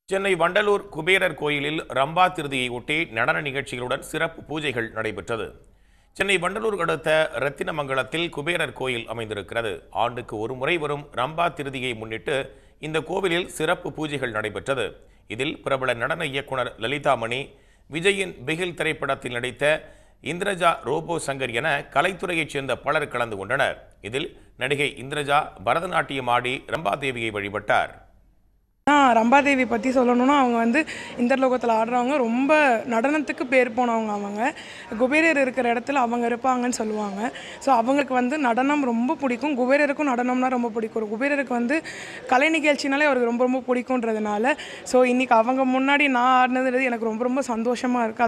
சென்னை வண்டலூர் குபேரர் கோயிலில் ரம்பா திருதியை ஒட்டி நடன நிகழ்ச்சிகளுடன் சிறப்பு பூஜைகள் நடைபெற்றது சென்னை வண்டலூர் அடுத்த ரத்தினமங்கலத்தில் குபேரர் கோயில் அமைந்திருக்கிறது ஆண்டுக்கு ஒரு முறை வரும் ரம்பா திருதியை முன்னிட்டு இந்த கோவிலில் சிறப்பு பூஜைகள் நடைபெற்றது இதில் பிரபல நடன இயக்குனர் லலிதாமணி விஜயின் பிகில் திரைப்படத்தில் நடித்த இந்திரஜா ரோபோ சங்கர் என கலைத்துறையைச் சேர்ந்த பலர் கலந்து கொண்டனர் இதில் நடிகை இந்திரஜா பரதநாட்டியம் ஆடி ரம்பாதேவியை வழிபட்டார் ஆ ரம்பாதேவி பற்றி சொல்லணும்னா அவங்க வந்து இந்தர்லோகத்தில் ஆடுறவங்க ரொம்ப நடனத்துக்கு பேர் போனவங்க அவங்க குபேரர் இருக்கிற இடத்துல அவங்க இருப்பாங்கன்னு சொல்லுவாங்க ஸோ அவங்களுக்கு வந்து நடனம் ரொம்ப பிடிக்கும் குபேரருக்கும் நடனம்னா ரொம்ப பிடிக்கும் குபேரருக்கு வந்து கலை நிகழ்ச்சினாலே அவருக்கு ரொம்ப ரொம்ப பிடிக்குன்றதுனால ஸோ இன்றைக்கி அவங்க முன்னாடி நான் ஆடினது எனக்கு ரொம்ப ரொம்ப சந்தோஷமாக இருக்குது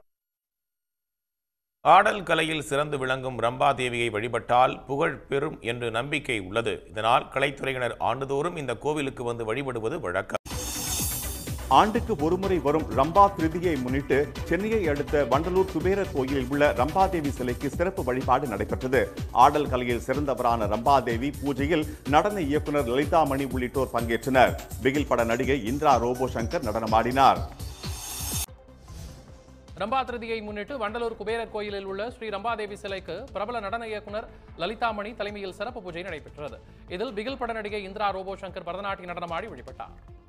ஆடல் கலையில் சிறந்து விளங்கும் ரம்பாதேவியை வழிபட்டால் புகழ் பெறும் என்று நம்பிக்கை உள்ளது இதனால் கலைத்துறையினர் ஆண்டுதோறும் இந்த கோவிலுக்கு வந்து வழிபடுவது வழக்கம் ஆண்டுக்கு ஒருமுறை வரும் ரம்பா திருதியை முன்னிட்டு சென்னையை அடுத்த வண்டலூர் குபேரர் கோயிலில் உள்ள ரம்பாதேவி சிலைக்கு சிறப்பு வழிபாடு நடைபெற்றது ஆடல் கலையில் சிறந்தவரான ரம்பாதேவி பூஜையில் நடன இயக்குனர் லலிதாமணி உள்ளிட்டோர் பங்கேற்றனர் பிகில் பட நடிகை இந்திரா ரோபோ சங்கர் நடனமாடினார் ரம்பா திருதியை முன்னிட்டு வண்டலூர் குபேரர் கோயிலில் உள்ள ஸ்ரீ ரம்பாதேவி சிலைக்கு பிரபல நடன இயக்குனர் லலிதாமணி தலைமையில் சிறப்பு பூஜை நடைபெற்றது இதில் பிகில் பட நடிகை இந்திரா ரோபோ சங்கர் பரதநாட்டிய நடனமாடி வழிபட்டார்